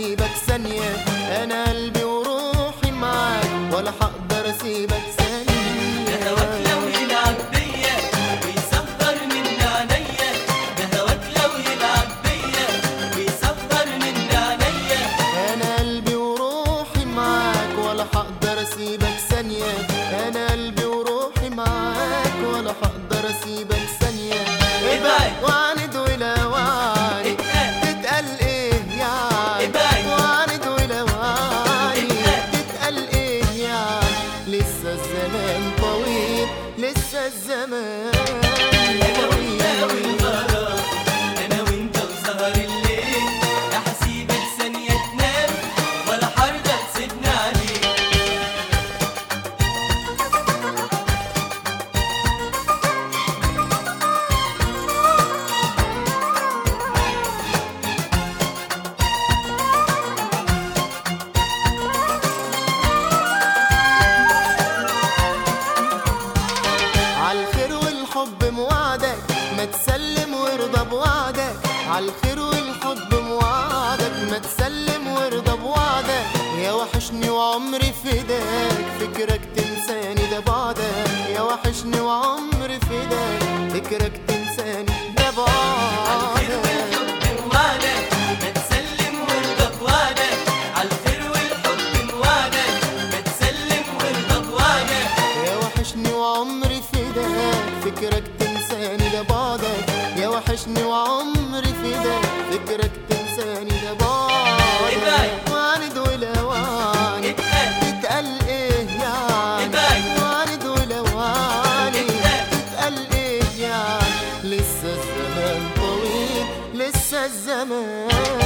اسيبك ثانية انا قلبي وروحي معاك ولا هقدر اسيبك ده هواك لو ثانية يلعب بيا ويصغر من عينيا ده هواك لو يلعب بيا ويصغر من عينيا انا قلبي وروحي معاك ولا هقدر اسيبك ثانية انا قلبي وروحي معاك ولا هقدر اسيبك ثانية ابعد. وعند ولا وعد اتقل. تتقل ايه يعني ابعد. وعند ولا وعد اتقل. تتقل ايه يعني لسه الزمان طويل لسه الزمان انا وانت طويل والغرام انا وانت وسهر الليل لا هسيبك ثانية تنام ولا حرضة تسيبني عليك عالخير والحب موعدك ما تسلم وارضى بوعدك عالخير والحب موعدك ما تسلم وارضى بوعدك يا وحشني وعمري فداك فكرك تنساني ده بعدك يا وحشني وعمري فداك فكرك تنساني ده عالخير بعدك والحب موعدك ما تسلم وارضى بوعدك عالخير والحب موعدك ما تسلم وارضى بوعدك يا وحشني وعمري فداك فكرك تنساني ده بعدك يا وحشني وعمري فداك فكرك تنساني ده بعدك ابعد. وعند ولا وعد اتقل. تتقل ايه يعني ابعد. وعند ولا وعد اتقل. تتقل ايه يعني لسه الزمان طويل لسه الزمان